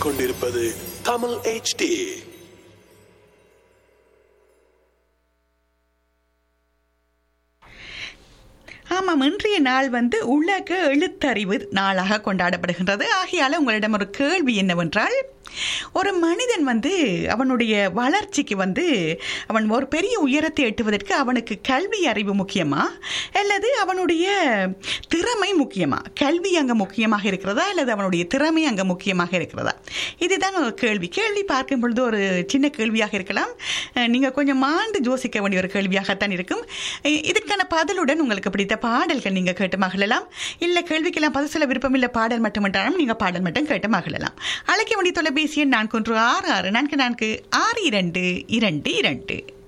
கேட்டுக்கொண்டிருப்பது தமிழ் HD ஆமாம் இன்றைய நாள் வந்து உலக எழுத்தறிவு நாளாக கொண்டாடப்படுகின்றது ஆகையால் உங்களிடம் ஒரு கேள்வி என்னவென்றால் ஒரு மனிதன் வந்து அவனுடைய வளர்ச்சிக்கு வந்து அவன் ஒரு பெரிய உயரத்தை எட்டுவதற்கு அவனுக்கு கல்வி அறிவு முக்கியமா அல்லது அவனுடைய திறமை முக்கியமா கல்வி அங்கே முக்கியமாக இருக்கிறதா அல்லது அவனுடைய திறமை அங்கே முக்கியமாக இருக்கிறதா இதுதான் ஒரு கேள்வி கேள்வி பார்க்கும் பொழுது ஒரு சின்ன கேள்வியாக இருக்கலாம் நீங்கள் கொஞ்சம் மாண்டு யோசிக்க வேண்டிய ஒரு கேள்வியாகத்தான் இருக்கும் இ- இதுக்கான பதிலுடன் உங்களுக்கு பிடித்த பாடல்கள் நீங்கள் கேட்டு மகிழலாம் இல்லை கேள்விக்கெல்லாம் பதில் சொல்ல விருப்பம் இல்லை பாடல் மட்டும் என்றாலும் நீங்கள் பாடல் மட்டும் கேட்டு மகிழலாம் அழைக்க வேண்டிய தொலைபேசி எண் நான்கு ஒன்று ஆறு ஆறு நான்கு நான்கு ஆறு இரண்டு இரண்டு இரண்டு